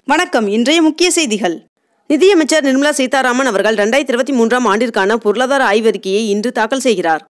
வணக்கம் இன்றைய முக்கிய செய்திகள் நிதியமைச்சர் நிர்மலா சீதாராமன் அவர்கள் இரண்டாயிரத்தி இருபத்தி மூன்றாம் ஆண்டிற்கான பொருளாதார ஆய்வறிக்கையை இன்று தாக்கல் செய்கிறார்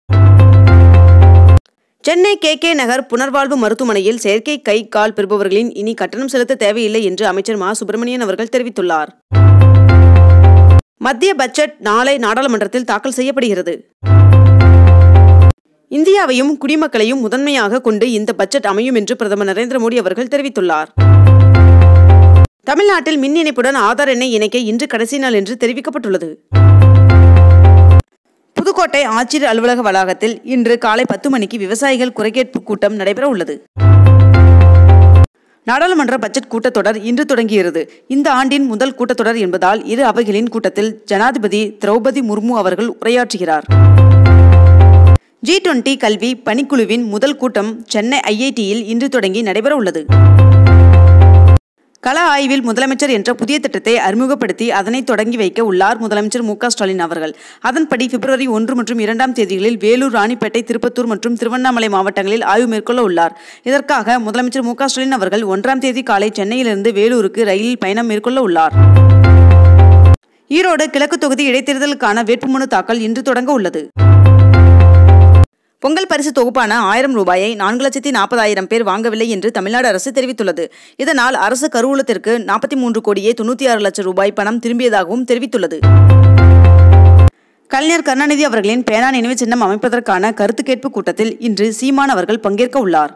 சென்னை கே கே நகர் புனர்வாழ்வு மருத்துவமனையில் செயற்கை கை கால் பெறுபவர்களின் இனி கட்டணம் செலுத்த தேவையில்லை என்று அமைச்சர் மா சுப்பிரமணியன் அவர்கள் தெரிவித்துள்ளார் மத்திய பட்ஜெட் நாளை நாடாளுமன்றத்தில் தாக்கல் செய்யப்படுகிறது இந்தியாவையும் குடிமக்களையும் முதன்மையாக கொண்டு இந்த பட்ஜெட் அமையும் என்று பிரதமர் நரேந்திர மோடி அவர்கள் தெரிவித்துள்ளார் தமிழ்நாட்டில் மின் இணைப்புடன் ஆதார் எண்ணை இணைக்க இன்று கடைசி நாள் என்று தெரிவிக்கப்பட்டுள்ளது புதுக்கோட்டை ஆட்சியர் அலுவலக வளாகத்தில் இன்று காலை பத்து மணிக்கு விவசாயிகள் குறைகேட்பு கூட்டம் நடைபெற உள்ளது நாடாளுமன்ற பட்ஜெட் கூட்டத்தொடர் இன்று தொடங்குகிறது இந்த ஆண்டின் முதல் கூட்டத்தொடர் என்பதால் இரு அவைகளின் கூட்டத்தில் ஜனாதிபதி திரௌபதி முர்மு அவர்கள் உரையாற்றுகிறார் ஜி டுவெண்டி கல்வி பணிக்குழுவின் முதல் கூட்டம் சென்னை ஐஐடியில் இன்று தொடங்கி நடைபெற உள்ளது கள ஆய்வில் முதலமைச்சர் என்ற புதிய திட்டத்தை அறிமுகப்படுத்தி அதனை தொடங்கி வைக்க உள்ளார் முதலமைச்சர் மு ஸ்டாலின் அவர்கள் அதன்படி பிப்ரவரி ஒன்று மற்றும் இரண்டாம் தேதிகளில் வேலூர் ராணிப்பேட்டை திருப்பத்தூர் மற்றும் திருவண்ணாமலை மாவட்டங்களில் ஆய்வு மேற்கொள்ள உள்ளார் இதற்காக முதலமைச்சர் மு ஸ்டாலின் அவர்கள் ஒன்றாம் தேதி காலை சென்னையிலிருந்து வேலூருக்கு ரயிலில் பயணம் மேற்கொள்ள உள்ளார் ஈரோடு கிழக்கு தொகுதி இடைத்தேர்தலுக்கான வேட்புமனு தாக்கல் இன்று தொடங்க உள்ளது பொங்கல் பரிசு தொகுப்பான ஆயிரம் ரூபாயை நான்கு லட்சத்தி நாற்பதாயிரம் பேர் வாங்கவில்லை என்று தமிழ்நாடு அரசு தெரிவித்துள்ளது இதனால் அரசு கருவூலத்திற்கு நாற்பத்தி மூன்று கோடியே தொண்ணூற்றி ஆறு லட்சம் ரூபாய் பணம் திரும்பியதாகவும் தெரிவித்துள்ளது கலைஞர் கருணாநிதி அவர்களின் பேனா நினைவு சின்னம் அமைப்பதற்கான கருத்து கேட்பு கூட்டத்தில் இன்று சீமான் அவர்கள் பங்கேற்க உள்ளார்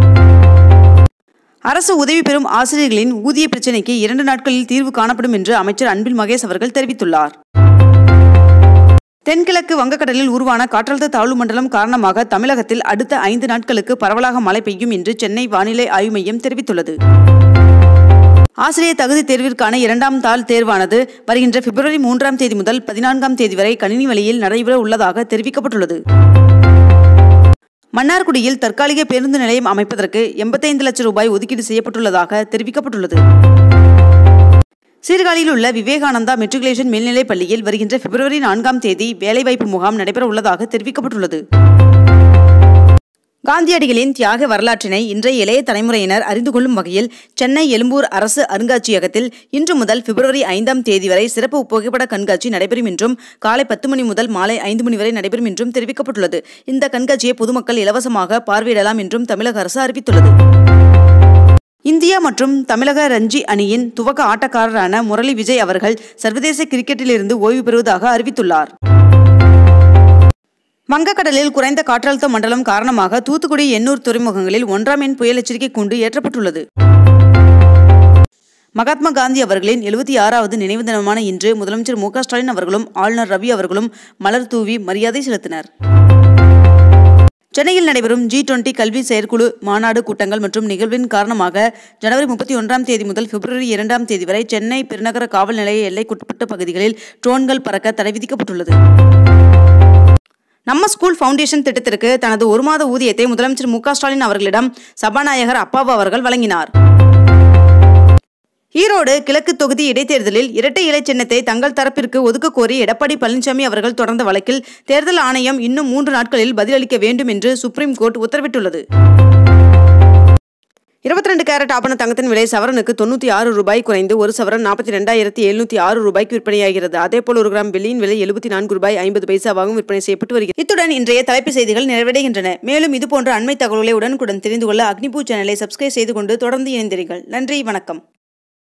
அரசு உதவி பெறும் ஆசிரியர்களின் ஊதிய பிரச்சினைக்கு இரண்டு நாட்களில் தீர்வு காணப்படும் என்று அமைச்சர் அன்பில் மகேஷ் அவர்கள் தெரிவித்துள்ளார் தென்கிழக்கு வங்கக்கடலில் உருவான காற்றழுத்த தாழ்வு மண்டலம் காரணமாக தமிழகத்தில் அடுத்த ஐந்து நாட்களுக்கு பரவலாக மழை பெய்யும் என்று சென்னை வானிலை ஆய்வு மையம் தெரிவித்துள்ளது ஆசிரியர் தகுதி தேர்விற்கான இரண்டாம் தாள் தேர்வானது வருகின்ற பிப்ரவரி மூன்றாம் தேதி முதல் பதினான்காம் தேதி வரை கணினி வழியில் நடைபெற உள்ளதாக தெரிவிக்கப்பட்டுள்ளது மன்னார்குடியில் தற்காலிக பேருந்து நிலையம் அமைப்பதற்கு எண்பத்தைந்து லட்சம் ரூபாய் ஒதுக்கீடு செய்யப்பட்டுள்ளதாக தெரிவிக்கப்பட்டுள்ளது சீர்காழியில் உள்ள விவேகானந்தா மெட்ரிகுலேஷன் மேல்நிலைப் பள்ளியில் வருகின்ற பிப்ரவரி நான்காம் தேதி வேலைவாய்ப்பு முகாம் நடைபெற உள்ளதாக தெரிவிக்கப்பட்டுள்ளது காந்தியடிகளின் தியாக வரலாற்றினை இன்றைய இளைய தலைமுறையினர் அறிந்து கொள்ளும் வகையில் சென்னை எழும்பூர் அரசு அருங்காட்சியகத்தில் இன்று முதல் பிப்ரவரி ஐந்தாம் தேதி வரை சிறப்பு புகைப்பட கண்காட்சி நடைபெறும் என்றும் காலை பத்து மணி முதல் மாலை ஐந்து மணி வரை நடைபெறும் என்றும் தெரிவிக்கப்பட்டுள்ளது இந்த கண்காட்சியை பொதுமக்கள் இலவசமாக பார்வையிடலாம் என்றும் தமிழக அரசு அறிவித்துள்ளது இந்தியா மற்றும் தமிழக ரஞ்சி அணியின் துவக்க ஆட்டக்காரரான முரளி விஜய் அவர்கள் சர்வதேச கிரிக்கெட்டிலிருந்து ஓய்வு பெறுவதாக அறிவித்துள்ளார் வங்கக்கடலில் குறைந்த காற்றழுத்த மண்டலம் காரணமாக தூத்துக்குடி எண்ணூர் துறைமுகங்களில் ஒன்றாம் எண் புயல் எச்சரிக்கை கூண்டு ஏற்றப்பட்டுள்ளது மகாத்மா காந்தி அவர்களின் எழுபத்தி ஆறாவது நினைவு தினமான இன்று முதலமைச்சர் மு ஸ்டாலின் அவர்களும் ஆளுநர் ரவி அவர்களும் மலர் தூவி மரியாதை செலுத்தினர் சென்னையில் நடைபெறும் ஜி டுவெண்டி கல்வி செயற்குழு மாநாடு கூட்டங்கள் மற்றும் நிகழ்வின் காரணமாக ஜனவரி முப்பத்தி ஒன்றாம் தேதி முதல் பிப்ரவரி இரண்டாம் தேதி வரை சென்னை பெருநகர காவல் நிலைய எல்லைக்குட்பட்ட பகுதிகளில் ட்ரோன்கள் பறக்க தடை விதிக்கப்பட்டுள்ளது நம்ம ஸ்கூல் ஃபவுண்டேஷன் திட்டத்திற்கு தனது ஒரு மாத ஊதியத்தை முதலமைச்சர் மு ஸ்டாலின் அவர்களிடம் சபாநாயகர் அப்பாவு அவர்கள் வழங்கினார் ஈரோடு கிழக்கு தொகுதி இடைத்தேர்தலில் இரட்டை இலை சின்னத்தை தங்கள் தரப்பிற்கு ஒதுக்க கோரி எடப்பாடி பழனிசாமி அவர்கள் தொடர்ந்த வழக்கில் தேர்தல் ஆணையம் இன்னும் மூன்று நாட்களில் பதிலளிக்க வேண்டும் என்று சுப்ரீம் கோர்ட் உத்தரவிட்டுள்ளது இருபத்தி ரெண்டு கேரட் ஆபண தங்கத்தின் விலை சவரனுக்கு தொண்ணூற்றி ஆறு ரூபாய் குறைந்து ஒரு சவரன் நாற்பத்தி ரெண்டாயிரத்தி எழுநூற்றி ஆறு ரூபாய்க்கு விற்பனையாகிறது அதேபோல் ஒரு கிராம் வெள்ளியின் விலை எழுபத்தி நான்கு ரூபாய் ஐம்பது பைசாவாகவும் விற்பனை செய்யப்பட்டு வருகிறது இத்துடன் இன்றைய தலைப்பு செய்திகள் நிறைவடைகின்றன மேலும் இதுபோன்ற அண்மை தகவல்களை உடனுக்குடன் தெரிந்து கொள்ள அக்னிபூ சேனலை சப்ஸ்கிரைப் செய்து கொண்டு தொடர்ந்து இணைந்திருங்கள் நன்றி வணக்கம்